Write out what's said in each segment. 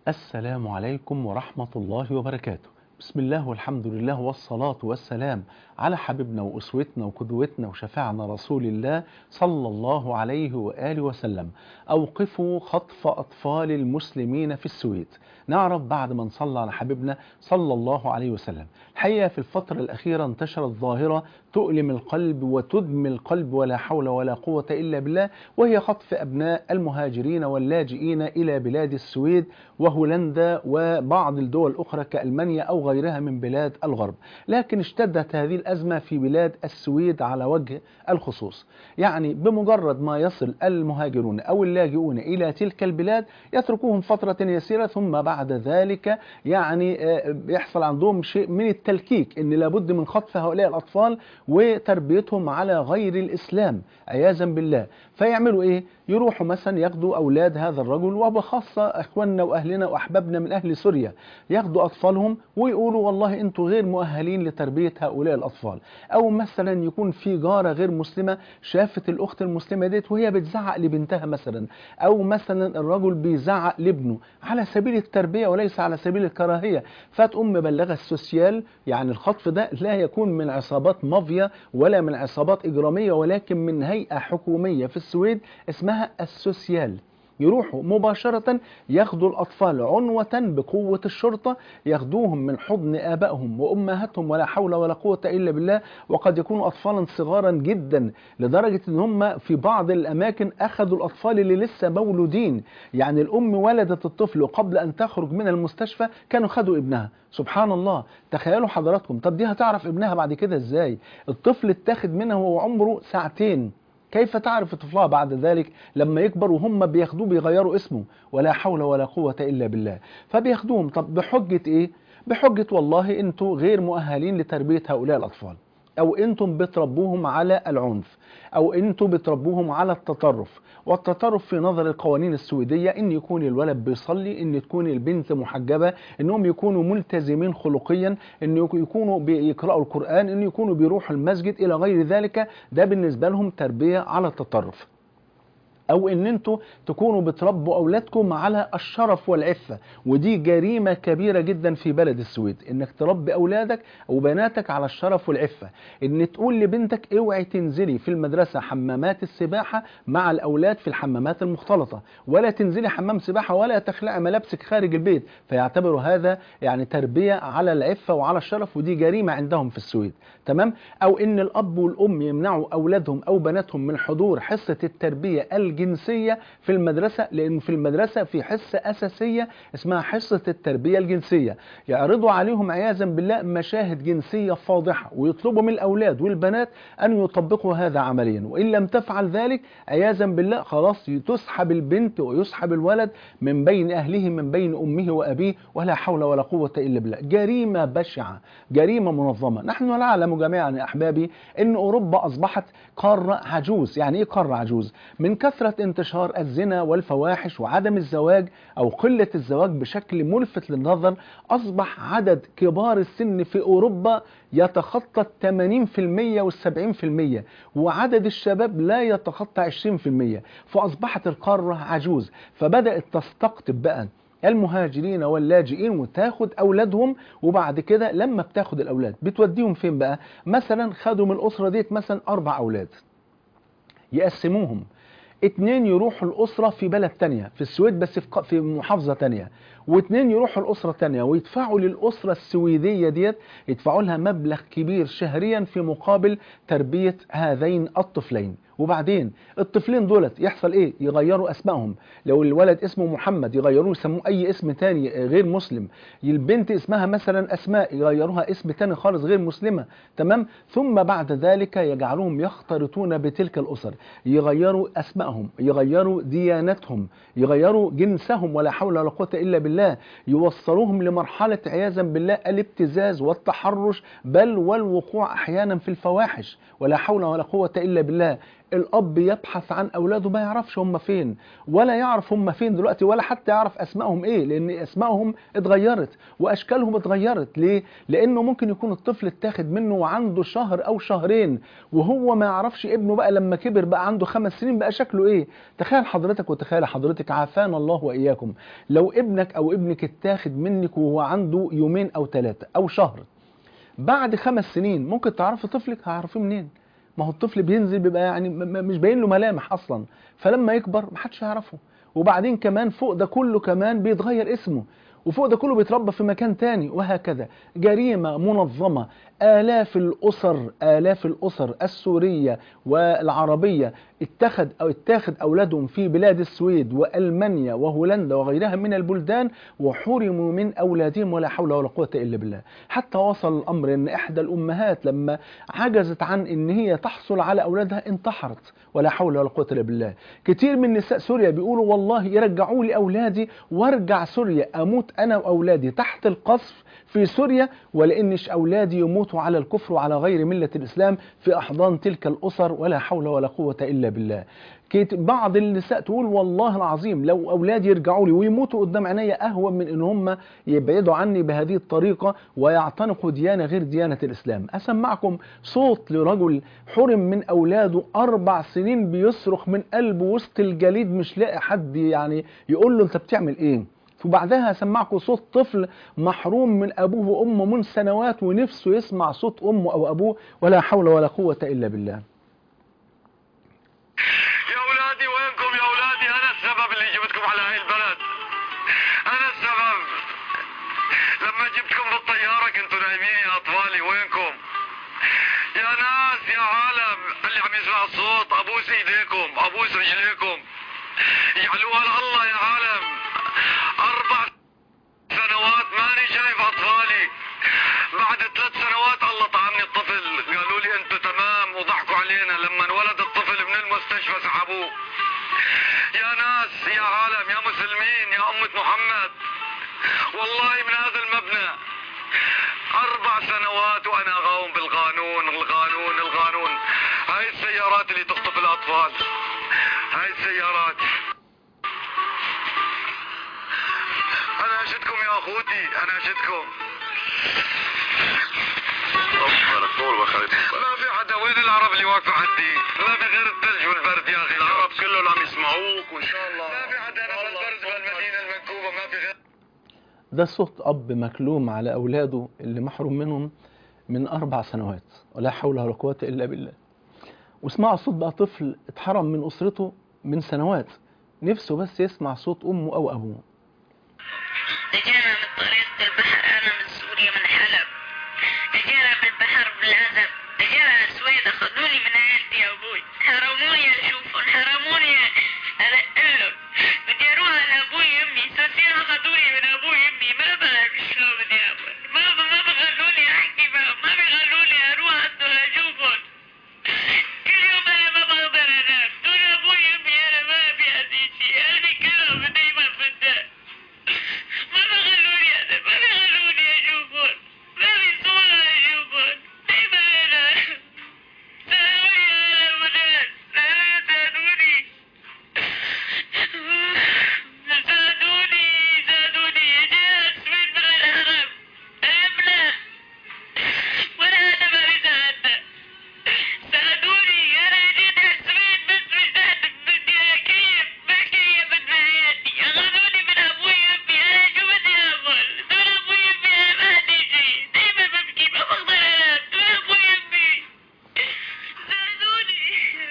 السلام عليكم ورحمة الله وبركاته بسم الله والحمد لله والصلاة والسلام على حبيبنا وأسوتنا وقدوتنا وشفاعنا رسول الله صلى الله عليه وآله وسلم أوقفوا خطف أطفال المسلمين في السويد نعرف بعد ما نصلى على حبيبنا صلى الله عليه وسلم الحقيقة في الفترة الأخيرة انتشرت ظاهرة تؤلم القلب وتدمي القلب ولا حول ولا قوة إلا بالله وهي خطف أبناء المهاجرين واللاجئين إلى بلاد السويد وهولندا وبعض الدول الأخرى كألمانيا أو غيرها من بلاد الغرب لكن اشتدت هذه الأزمة في بلاد السويد على وجه الخصوص يعني بمجرد ما يصل المهاجرون أو اللاجئون إلى تلك البلاد يتركوهم فترة يسيرة ثم بعد ذلك يعني يحصل عندهم شيء من التلكيك ان لابد من خطف هؤلاء الاطفال وتربيتهم على غير الاسلام عياذا بالله فيعملوا ايه يروحوا مثلا ياخدوا اولاد هذا الرجل وبخاصه اخواننا واهلنا واحبابنا من اهل سوريا ياخدوا اطفالهم ويقولوا والله انتم غير مؤهلين لتربيه هؤلاء الاطفال او مثلا يكون في جاره غير مسلمه شافت الاخت المسلمه ديت وهي بتزعق لبنتها مثلا او مثلا الرجل بيزعق لابنه على سبيل التربيه وليس على سبيل الكراهيه فتقوم مبلغه السوسيال يعني الخطف ده لا يكون من عصابات مافيا ولا من عصابات اجراميه ولكن من هيئه حكوميه في السويد اسمها السوسيال يروحوا مباشرة ياخدوا الأطفال عنوة بقوة الشرطة ياخدوهم من حضن آبائهم وأمهاتهم ولا حول ولا قوة إلا بالله وقد يكونوا أطفالا صغارا جدا لدرجة أن هم في بعض الأماكن أخذوا الأطفال اللي لسه مولودين يعني الأم ولدت الطفل وقبل أن تخرج من المستشفى كانوا خدوا ابنها سبحان الله تخيلوا حضراتكم طب دي هتعرف ابنها بعد كده ازاي الطفل اتاخد منها وهو عمره ساعتين كيف تعرف طفلها بعد ذلك لما يكبر وهم بياخدوه بيغيروا اسمه ولا حول ولا قوة إلا بالله فبياخدوهم طب بحجة إيه؟ بحجة والله أنتوا غير مؤهلين لتربية هؤلاء الأطفال أو أنتم بتربوهم على العنف أو أنتم بتربوهم على التطرف والتطرف في نظر القوانين السويدية أن يكون الولد بيصلي أن تكون البنت محجبة أنهم يكونوا ملتزمين خلقيا أن يكونوا بيقرأوا القرآن أن يكونوا بيروحوا المسجد إلى غير ذلك ده بالنسبة لهم تربية على التطرف او ان انتوا تكونوا بتربوا اولادكم على الشرف والعفه ودي جريمه كبيره جدا في بلد السويد انك تربي اولادك او بناتك على الشرف والعفه ان تقول لبنتك اوعي تنزلي في المدرسه حمامات السباحه مع الاولاد في الحمامات المختلطه ولا تنزلي حمام سباحه ولا تخلعي ملابسك خارج البيت فيعتبروا هذا يعني تربيه على العفه وعلى الشرف ودي جريمه عندهم في السويد تمام او ان الاب والام يمنعوا اولادهم او بناتهم من حضور حصه التربيه الجنسية في المدرسة لأن في المدرسة في حصة أساسية اسمها حصة التربية الجنسية يعرضوا عليهم عياذا بالله مشاهد جنسية فاضحة ويطلبوا من الأولاد والبنات أن يطبقوا هذا عمليا وإن لم تفعل ذلك عياذا بالله خلاص تسحب البنت ويسحب الولد من بين أهله من بين أمه وأبيه ولا حول ولا قوة إلا بالله جريمة بشعة جريمة منظمة نحن نعلم جميعا يا أحبابي أن أوروبا أصبحت قارة عجوز يعني إيه قارة عجوز من كثرة انتشار الزنا والفواحش وعدم الزواج أو قلة الزواج بشكل ملفت للنظر أصبح عدد كبار السن في أوروبا يتخطى 80% وال70% وعدد الشباب لا يتخطى 20% فأصبحت القارة عجوز فبدأت تستقطب بقى المهاجرين واللاجئين وتاخد اولادهم وبعد كده لما بتاخد الاولاد بتوديهم فين بقى مثلا خدوا من الاسره ديت مثلا اربع اولاد يقسموهم اتنين يروحوا الأسرة في بلد تانية في السويد بس في, في محافظة تانية واتنين يروحوا الأسرة تانية ويدفعوا للأسرة السويدية ديت يدفعوا لها مبلغ كبير شهريا في مقابل تربية هذين الطفلين وبعدين الطفلين دولت يحصل ايه يغيروا اسمائهم لو الولد اسمه محمد يغيروه يسموه اي اسم تاني غير مسلم البنت اسمها مثلا اسماء يغيروها اسم تاني خالص غير مسلمة تمام ثم بعد ذلك يجعلوهم يختلطون بتلك الاسر يغيروا اسمائهم يغيروا ديانتهم يغيروا جنسهم ولا حول ولا قوة الا بالله يوصلوهم لمرحلة عياذا بالله الابتزاز والتحرش بل والوقوع احيانا في الفواحش ولا حول ولا قوة الا بالله الاب يبحث عن اولاده ما يعرفش هم فين ولا يعرف هم فين دلوقتي ولا حتى يعرف اسمائهم ايه لان اسمائهم اتغيرت واشكالهم اتغيرت ليه لانه ممكن يكون الطفل اتاخد منه وعنده شهر او شهرين وهو ما يعرفش ابنه بقى لما كبر بقى عنده خمس سنين بقى شكله ايه تخيل حضرتك وتخيل حضرتك عافانا الله واياكم لو ابنك او ابنك اتاخد منك وهو عنده يومين او ثلاثه او شهر بعد خمس سنين ممكن تعرفي طفلك هعرفيه منين ما هو الطفل بينزل بيبقى يعني م- م- مش باين له ملامح اصلا فلما يكبر محدش يعرفه وبعدين كمان فوق ده كله كمان بيتغير اسمه وفوق ده كله بيتربى في مكان تاني وهكذا جريمة منظمة آلاف الأسر آلاف الأسر السورية والعربية اتخذ أو اتاخد أولادهم في بلاد السويد وألمانيا وهولندا وغيرها من البلدان وحرموا من أولادهم ولا حول ولا قوة إلا بالله حتى وصل الأمر أن إحدى الأمهات لما عجزت عن أن هي تحصل على أولادها انتحرت ولا حول ولا قوة إلا بالله كتير من نساء سوريا بيقولوا والله يرجعوا لي أولادي وارجع سوريا أموت أنا وأولادي تحت القصف في سوريا ولانش اولادي يموتوا على الكفر وعلى غير مله الاسلام في احضان تلك الاسر ولا حول ولا قوه الا بالله كيت- بعض النساء تقول والله العظيم لو اولادي يرجعوا لي ويموتوا قدام عينيا اهون من ان هم يبعدوا عني بهذه الطريقه ويعتنقوا ديانه غير ديانه الاسلام اسمعكم صوت لرجل حرم من اولاده اربع سنين بيصرخ من قلبه وسط الجليد مش لاقي حد يعني يقول له انت بتعمل ايه وبعدها هسمعكم صوت طفل محروم من ابوه وامه من سنوات ونفسه يسمع صوت امه او ابوه ولا حول ولا قوه الا بالله يا اولادي وينكم يا اولادي انا السبب اللي جبتكم على هاي البلد انا السبب لما جبتكم بالطياره كنتوا نايمين يا اطفالي وينكم يا ناس يا عالم اللي عم يسمع الصوت ابوس ايديكم ابوس رجليكم اجعلوها لله يا عالم اربع سنوات ماني شايف اطفالي بعد ثلاث سنوات الله طعمني الطفل قالوا لي انتوا تمام وضحكوا علينا لما انولد الطفل من المستشفى سحبوه يا ناس يا عالم يا مسلمين يا أمة محمد والله من هذا المبنى أربع سنوات وأنا غاوم بالقانون القانون القانون هاي السيارات اللي تخطف الأطفال هاي السيارات أنا أشدكم يا أخوتي أنا أشدكم ما في حدا وين العرب اللي واقفة عندي ما في غير الثلج والبرد يا أخي العرب كلهم عم يسمعوك وإن شاء الله ما في حدا أنا بالبرد بالمدينة المنكوبة ما في غير ده صوت اب مكلوم على اولاده اللي محروم منهم من اربع سنوات ولا حول ولا قوه الا بالله واسمعوا صوت بقى طفل اتحرم من اسرته من سنوات نفسه بس يسمع صوت امه او ابوه اجانا من طريق البحر انا من سوريا من حلب اجانا بالبحر بالعزم اجانا السويد اخذوني من عيلتي يا ابوي حرموني اشوفهم حرموني القلهم بدي اروح على ابوي وامي سوسين اخذوني من ابوي وامي ما بعرف شلون بدي اعمل ما ما بخلوني احكي معهم ما بخلوني اروح عندهم اشوفهم كل يوم انا ما بقدر انام دون ابوي وامي انا ما ابي هذه شيء قلبي كلهم دايما في الدار ما بخلوني أنا ما بخلوني أشوفهم ما في صورة أشوفهم دايما أنا ساعدوني يا أولاد ساعدوني ساعدوني ساعدوني جاء اسود من الهرم أبلة ولا أنا ما بساعدنا ساعدوني أنا جيت اسود بس مش قادر بدي أكيف ما كيفت بحياتي أخذوني من أبوي وأمي أنا شو بدي أعمل دول أبوي وأمي أنا ما عندي شيء دايما ببكي ما بقدر أنام دول أبوي وأمي ساعدوني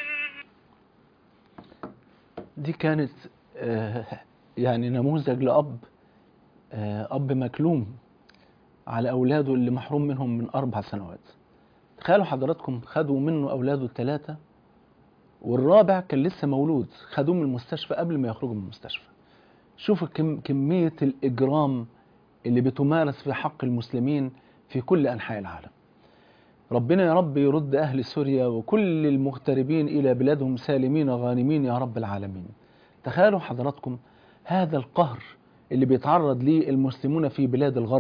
دي كانت آه، يعني نموذج لأب آه، أب مكلوم على أولاده اللي محروم منهم من أربع سنوات تخيلوا حضراتكم خدوا منه أولاده الثلاثة والرابع كان لسه مولود خدوه من المستشفى قبل ما يخرجوا من المستشفى شوفوا كم كمية الإجرام اللي بتمارس في حق المسلمين في كل أنحاء العالم ربنا يا رب يرد أهل سوريا وكل المغتربين إلى بلادهم سالمين غانمين يا رب العالمين تخيلوا حضراتكم هذا القهر اللي بيتعرض ليه المسلمون في بلاد الغرب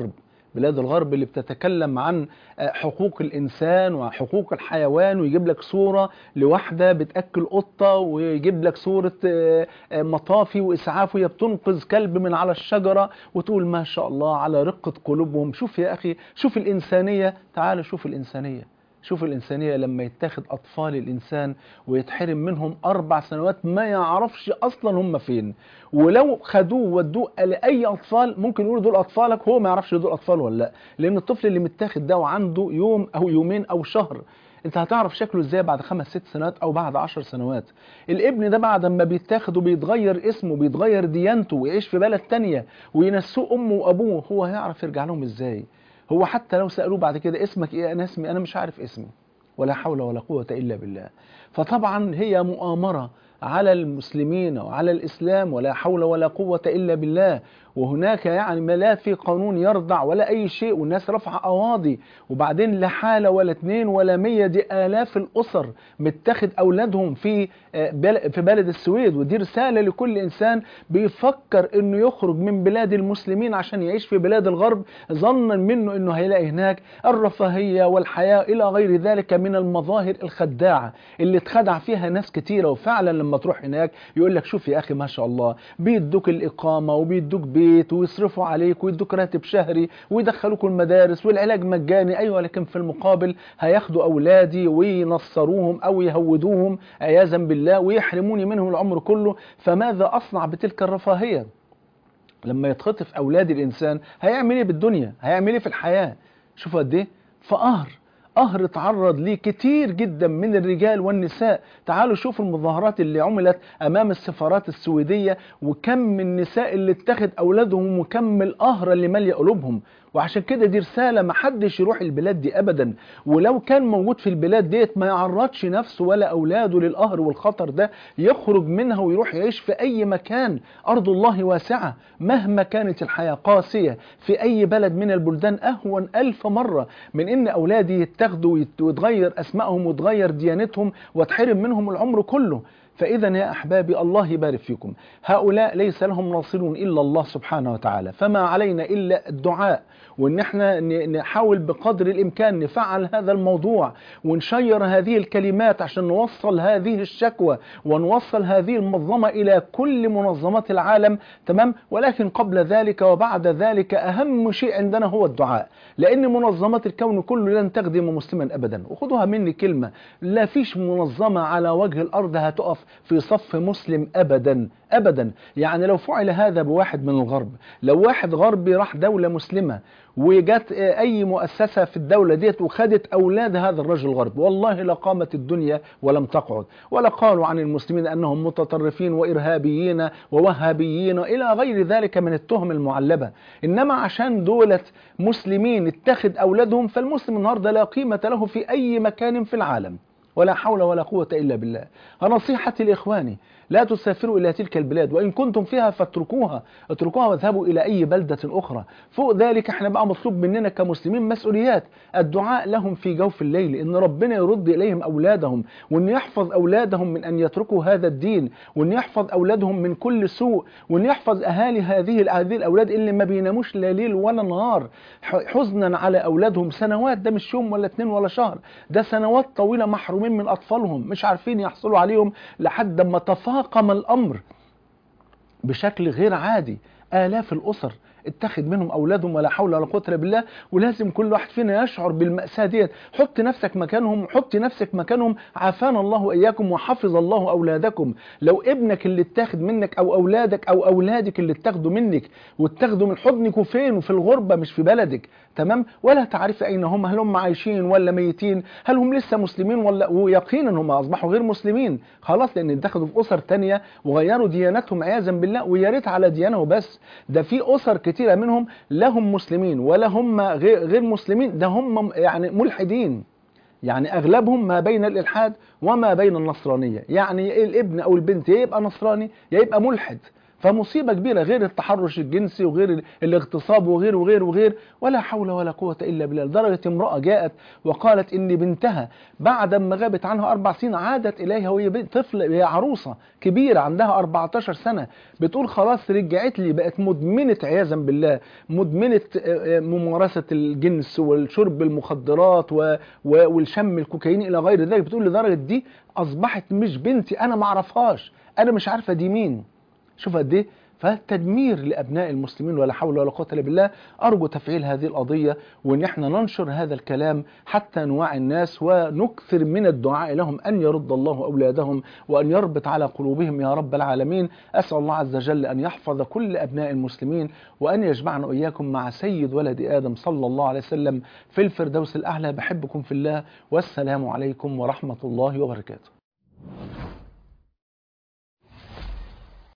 بلاد الغرب اللي بتتكلم عن آه، حقوق الإنسان وحقوق الحيوان ويجيب لك صورة لواحدة بتأكل قطة ويجيب لك صورة آه، آه، مطافي وإسعاف وهي بتنقذ كلب من على الشجرة وتقول ما شاء الله على رقة قلوبهم شوف يا أخي شوف الإنسانية تعال شوف الإنسانية شوف الإنسانية لما يتاخد أطفال الإنسان ويتحرم منهم أربع سنوات ما يعرفش أصلا هم فين ولو خدوه ودوه لأي أطفال ممكن يقولوا دول أطفالك هو ما يعرفش دول أطفال ولا لا لأن الطفل اللي متاخد ده وعنده يوم أو يومين أو شهر انت هتعرف شكله ازاي بعد خمس ست سنوات او بعد عشر سنوات الابن ده بعد ما بيتاخد وبيتغير اسمه بيتغير ديانته ويعيش في بلد تانية وينسوه امه وابوه هو هيعرف يرجع لهم ازاي هو حتى لو سألوه بعد كده اسمك ايه انا اسمي انا مش عارف اسمي ولا حول ولا قوة الا بالله فطبعا هي مؤامرة على المسلمين وعلى الإسلام ولا حول ولا قوة إلا بالله وهناك يعني ما لا في قانون يرضع ولا أي شيء والناس رفع قواضي وبعدين لا حالة ولا اتنين ولا مية دي آلاف الأسر متخذ أولادهم في آه، بل- في بلد السويد ودي رسالة لكل إنسان بيفكر إنه يخرج من بلاد المسلمين عشان يعيش في بلاد الغرب ظنا منه إنه هيلاقي هناك الرفاهية والحياة إلى غير ذلك من المظاهر الخداعة اللي اتخدع فيها ناس كتيرة وفعلا لما تروح هناك يقول لك شوف يا أخي ما شاء الله بيدوك الإقامة وبيدوك بيت ويصرفوا عليك ويدوك راتب شهري ويدخلوك المدارس والعلاج مجاني أيوة لكن في المقابل هياخدوا أولادي وينصروهم أو يهودوهم عياذا بالله ويحرموني منهم العمر كله فماذا أصنع بتلك الرفاهية لما يتخطف اولاد الانسان هيعمل ايه بالدنيا هيعمل ايه في الحياه شوفوا قد ايه فقهر قهر اتعرض ليه كتير جدا من الرجال والنساء تعالوا شوفوا المظاهرات اللي عملت امام السفارات السويديه وكم من النساء اللي اتخذ اولادهم وكم القهر اللي ماليه قلوبهم وعشان كده دي رساله ما حدش يروح البلاد دي ابدا ولو كان موجود في البلاد ديت ما يعرضش نفسه ولا اولاده للقهر والخطر ده يخرج منها ويروح يعيش في اي مكان ارض الله واسعه مهما كانت الحياه قاسيه في اي بلد من البلدان اهون الف مره من ان اولادي يتاخدوا ويت- ويتغير اسمائهم وتغير ديانتهم واتحرم منهم العمر كله فإذا يا أحبابي الله يبارك فيكم هؤلاء ليس لهم ناصرون إلا الله سبحانه وتعالى فما علينا إلا الدعاء وإن احنا ن- نحاول بقدر الإمكان نفعل هذا الموضوع ونشير هذه الكلمات عشان نوصل هذه الشكوى ونوصل هذه المنظمة إلى كل منظمات العالم تمام ولكن قبل ذلك وبعد ذلك أهم شيء عندنا هو الدعاء لأن منظمات الكون كله لن تخدم مسلما أبدا وخدوها مني كلمة لا فيش منظمة على وجه الأرض هتقف في صف مسلم أبدا أبدا يعني لو فعل هذا بواحد من الغرب لو واحد غربي راح دولة مسلمة وجت أي مؤسسة في الدولة ديت وخدت أولاد هذا الرجل الغربي والله لقامت الدنيا ولم تقعد ولا قالوا عن المسلمين أنهم متطرفين وإرهابيين ووهابيين إلى غير ذلك من التهم المعلبة إنما عشان دولة مسلمين اتخذ أولادهم فالمسلم النهاردة لا قيمة له في أي مكان في العالم ولا حول ولا قوة إلا بالله نصيحتي لإخواني لا تسافروا إلى تلك البلاد وإن كنتم فيها فاتركوها اتركوها واذهبوا إلى أي بلدة أخرى فوق ذلك احنا بقى مطلوب مننا كمسلمين مسؤوليات الدعاء لهم في جوف الليل إن ربنا يرد إليهم أولادهم وإن يحفظ أولادهم من أن يتركوا هذا الدين وإن يحفظ أولادهم من كل سوء وإن يحفظ أهالي هذه هذه الأولاد اللي ما بيناموش لا ليل ولا نهار ح- حزنا على أولادهم سنوات ده مش يوم ولا اتنين ولا شهر ده سنوات طويلة محرومين من أطفالهم مش عارفين يحصلوا عليهم لحد ما تفاقم الأمر بشكل غير عادي آلاف الأسر اتخذ منهم أولادهم ولا حول ولا قوة إلا بالله ولازم كل واحد فينا يشعر بالمأساة ديت حط نفسك مكانهم حط نفسك مكانهم عافانا الله وإياكم وحفظ الله أولادكم لو ابنك اللي اتاخد منك أو أولادك أو أولادك اللي اتاخدوا منك واتاخدوا من حضنك وفين وفي الغربة مش في بلدك تمام ولا تعرف أين هم هل هم عايشين ولا ميتين هل هم لسه مسلمين ولا ويقينا هم أصبحوا غير مسلمين خلاص لأن اتخذوا في أسر تانية وغيروا ديانتهم عياذا بالله ويا ريت على ديانة وبس ده في أسر كتيرة منهم لا هم مسلمين ولا هم غير, غير مسلمين ده هم يعني ملحدين يعني اغلبهم ما بين الالحاد وما بين النصرانيه يعني الابن او البنت يا يبقى نصراني يا يبقى ملحد فمصيبة كبيرة غير التحرش الجنسي وغير ال- الاغتصاب وغير وغير وغير ولا حول ولا قوة إلا بالله لدرجة امرأة جاءت وقالت إن بنتها بعد ما غابت عنها أربع سنين عادت إليها وهي بنت- طفل هي عروسة كبيرة عندها 14 سنة بتقول خلاص رجعت لي بقت مدمنة عياذا بالله مدمنة آه، آه، ممارسة الجنس والشرب المخدرات و- و- والشم الكوكايين إلى غير ذلك بتقول لدرجة دي أصبحت مش بنتي أنا معرفهاش أنا مش عارفة دي مين شوف قد ايه فالتدمير لابناء المسلمين ولا حول ولا قوه الا بالله ارجو تفعيل هذه القضيه وان احنا ننشر هذا الكلام حتى نوعي الناس ونكثر من الدعاء لهم ان يرد الله اولادهم وان يربط على قلوبهم يا رب العالمين اسال الله عز وجل ان يحفظ كل ابناء المسلمين وان يجمعنا واياكم مع سيد ولد ادم صلى الله عليه وسلم في الفردوس الاعلى بحبكم في الله والسلام عليكم ورحمه الله وبركاته